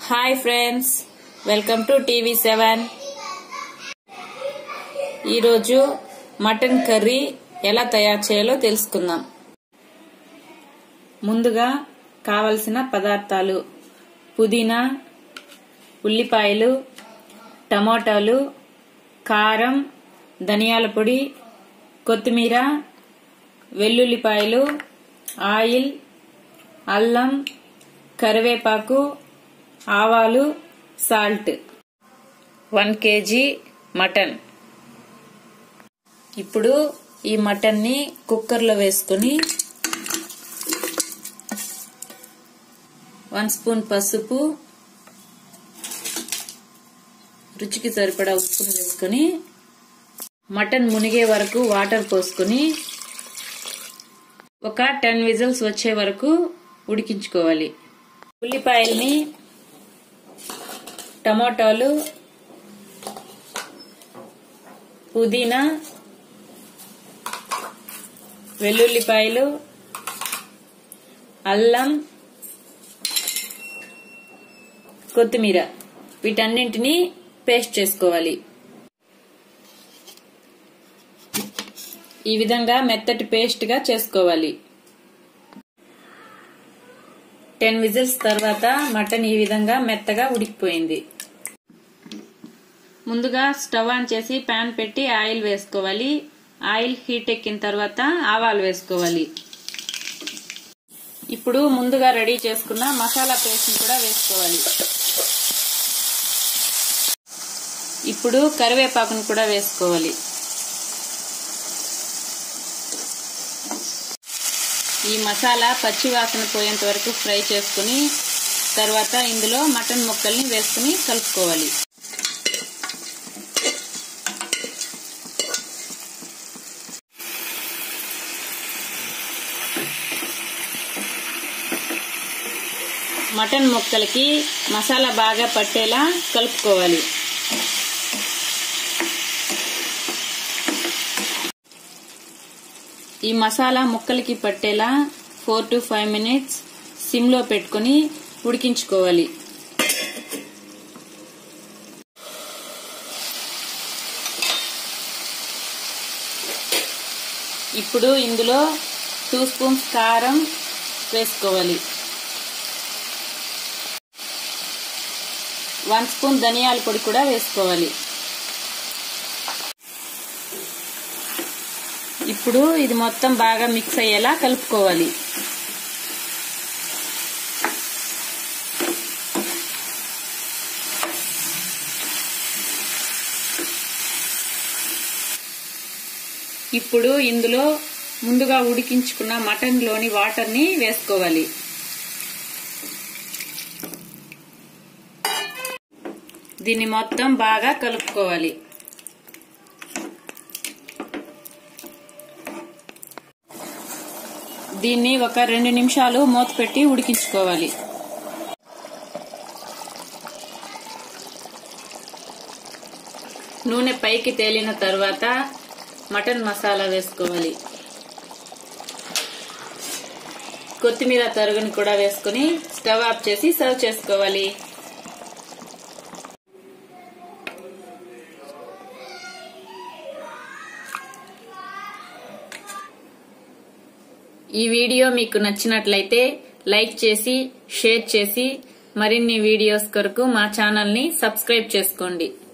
hi friends welcome to TV seven ఈరోజు mutton curry ఎలా తయారు చేయాలో తెలుసుకుందాం ముందుగా కావలసిన పదార్థాలు పుదీనా ఉల్లిపాయలు టమోటాలు కారం ధనియాల పొడి కొత్తిమీర వెల్లుల్లిపాయలు ఆయిల్ అల్లం కరివేపాకు ఆవాలు సాల్ట్ వన్ కేజీ మటన్ ఇప్పుడు ఈ మటన్ని కుక్కర్లో వేసుకుని వన్ స్పూన్ పసుపు రుచికి సరిపడా ఉప్పును వేసుకుని మటన్ మునిగే వరకు వాటర్ పోసుకుని ఒక టెన్ విజిల్స్ వచ్చే వరకు ఉడికించుకోవాలి ఉల్లిపాయల్ని టమోటాలు పుదీనా వెల్లుల్లిపాయలు అల్లం కొత్తిమీర వీటన్నింటినీ పేస్ట్ చేసుకోవాలి ఈ విధంగా మెత్తటి పేస్ట్ గా చేసుకోవాలి టెన్ విజిల్స్ తర్వాత మటన్ ఈ విధంగా మెత్తగా ఉడికిపోయింది ముందుగా స్టవ్ ఆన్ చేసి ప్యాన్ పెట్టి ఆయిల్ వేసుకోవాలి ఆయిల్ హీట్ ఎక్కిన తర్వాత ఆవాలు వేసుకోవాలి ఇప్పుడు ముందుగా రెడీ చేసుకున్న మసాలా పేస్ట్ కూడా వేసుకోవాలి ఇప్పుడు కరివేపాకును కూడా వేసుకోవాలి ఈ మసాలా పచ్చి వాసన పోయేంత వరకు ఫ్రై చేసుకుని తర్వాత ఇందులో మటన్ ముక్కల్ని వేసుకుని కలుపుకోవాలి మటన్ ముక్కలకి మసాలా బాగా పట్టేలా కలుపుకోవాలి ఈ మసాలా ముక్కలకి పట్టేలా ఫోర్ టు ఫైవ్ మినిట్స్ సిమ్లో పెట్టుకుని ఉడికించుకోవాలి ఇప్పుడు ఇందులో టూ స్పూన్స్ కారం వేసుకోవాలి వన్ స్పూన్ ధనియాల పొడి కూడా వేసుకోవాలి ఇప్పుడు ఇది మొత్తం బాగా మిక్స్ అయ్యేలా కలుపుకోవాలి ఇప్పుడు ఇందులో ముందుగా ఉడికించుకున్న మటన్లోని వాటర్ని వేసుకోవాలి దీన్ని మొత్తం బాగా కలుపుకోవాలి దీన్ని ఒక రెండు నిమిషాలు మూత పెట్టి ఉడికించుకోవాలి నూనె పైకి తేలిన తర్వాత మటన్ మసాలా వేసుకోవాలి కొత్తిమీర తరుగుని కూడా వేసుకుని స్టవ్ ఆఫ్ చేసి సర్వ్ చేసుకోవాలి ఈ వీడియో మీకు నచ్చినట్లయితే లైక్ చేసి షేర్ చేసి మరిన్ని వీడియోస్ కొరకు మా ఛానల్ని సబ్స్క్రైబ్ చేసుకోండి